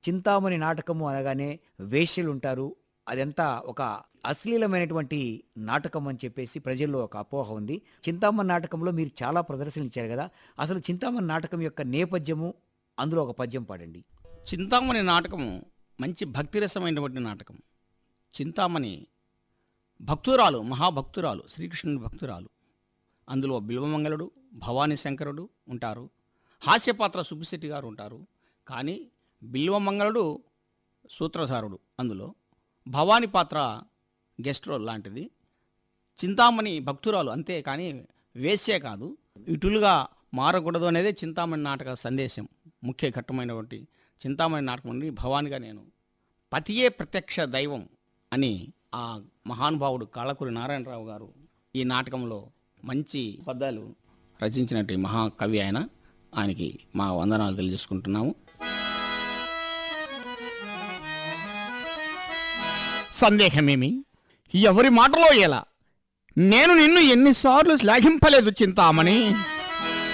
చింతామణి నాటకము అనగానే వేశ్యలు ఉంటారు అదంతా ఒక అశ్లీలమైనటువంటి నాటకం అని చెప్పేసి ప్రజల్లో ఒక అపోహ ఉంది చింతామణి నాటకంలో మీరు చాలా ప్రదర్శనలు ఇచ్చారు కదా అసలు చింతామణి నాటకం యొక్క నేపథ్యము అందులో ఒక పద్యం పాడండి చింతామణి నాటకము మంచి భక్తిరసమైనటువంటి నాటకం చింతామణి భక్తురాలు మహాభక్తురాలు శ్రీకృష్ణుని భక్తురాలు అందులో బిల్వమంగళుడు భవానీ శంకరుడు ఉంటారు హాస్యపాత్ర సుబ్బిశెట్టి గారు ఉంటారు కానీ బిల్వమంగళుడు సూత్రధారుడు అందులో భవానీ పాత్ర గెస్ట్ రోల్ లాంటిది చింతామణి భక్తురాలు అంతే కానీ వేశ్యే కాదు ఇటులుగా మారకూడదు అనేదే చింతామణి నాటక సందేశం ముఖ్య ఘట్టమైనటువంటి చింతామణి నాటకం నుండి భవానిగా నేను పతియే ప్రత్యక్ష దైవం అని ఆ మహానుభావుడు కాళకూరి నారాయణరావు గారు ఈ నాటకంలో మంచి పద్యాలు రచించినట్టు మహాకవి ఆయన ఆయనకి మా వందనాలు తెలియజేసుకుంటున్నాము సందేహమేమి ఎవరి మాటలో ఎలా నేను నిన్ను ఎన్నిసార్లు శ్లాఘింపలేదు చింతామణి